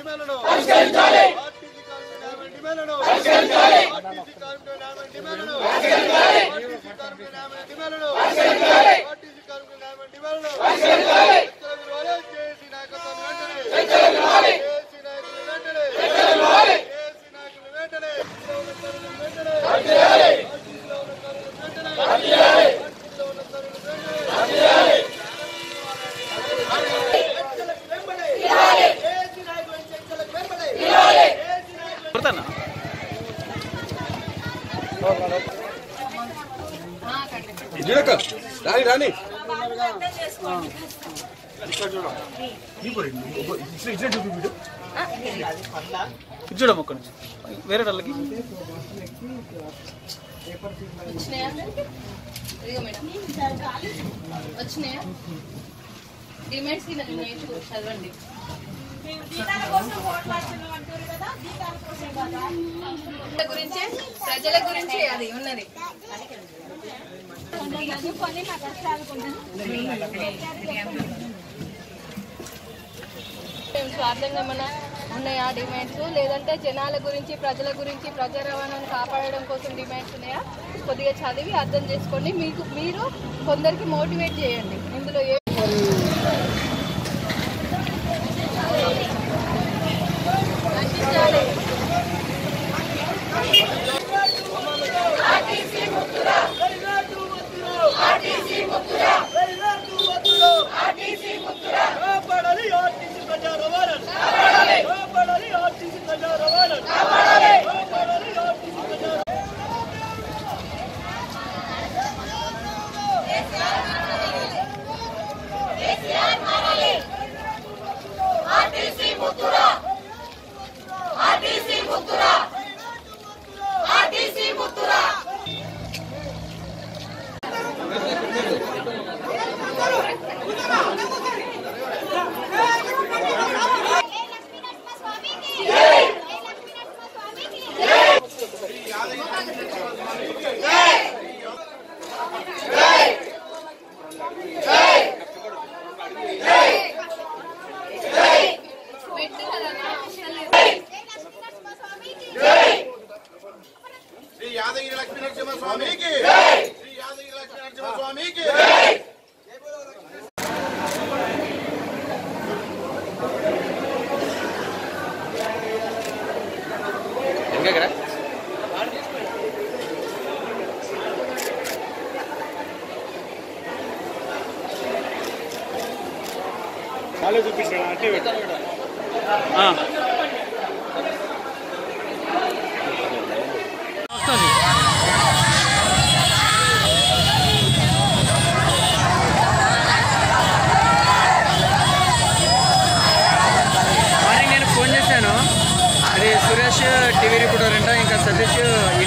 డిమాండ్లను పరిష్కరించాలి ఆర్టీసీ కార్మికుల న్యాయమైన డిమాండ్లను పరిష్కరించాలి ఆర్టీసీ కార్మికుల న్యాయమైన డిమాండ్లను పరిష్కరించాలి ఆర్టీసీ కార్మికుల న్యాయమైన డిమాండ్లను పరిష్కరించాలి ఆర్టీసీ కార్మికుల న్యాయమైన డిమాండ్లను పరిష్కరించాలి జేసీ నాయకత్వాన్ని వెంటనే జేసీ నాయకులు వెంటనే జేసీ నాయకులు వెంటనే వెంటనే ఆర్టీసీలో ఉన్న కార్మికులు వెంటనే ఆర్టీసీలో ఉన్న కార్మికులు వెంటనే రాని రాని చూడమ్మ ఒక్క నుంచి వేరే వాళ్ళకి వచ్చినాయా ఇదిగో మేడం వచ్చినాయా డిమాండ్స్ కి నాకు ఉన్నాయి చూ- చదవండి ప్రజల గురించే ప్రజల గురించి అది ఉన్నది మేము స్వార్థంగా ఏమన్నా ఉన్నాయా డిమాండ్స్ లేదంటే జనాల గురించి ప్రజల గురించి ప్రజా రవాణాను కాపాడడం కోసం డిమాండ్స్ ఉన్నాయా కొద్దిగా చదివి అర్థం చేసుకోండి మీకు మీరు కొందరికి మోటివేట్ చేయండి ఇందులో ఏ అందించాలి. కాపాడాలి ఆర్టీసీ ప్రజా రవాణాను కాపాడాలి ఆర్టీసీ ప్రజా రవాణాను కాపాడాలి ఆర్టీసీ ప్రజా పెట్టు కదా నా అవసరం లేదు. శ్రీ యాదగిరి లక్ష్మీ నరసింహ స్వామికి శ్రీ యాదగిరి లక్ష్మీ నరసింహ స్వామికి మార్నింగ్ నేను ఫోన్ చేశాను అది సురేష్ టీవీ రిపోర్టర్ అంట ఇంకా సతీష్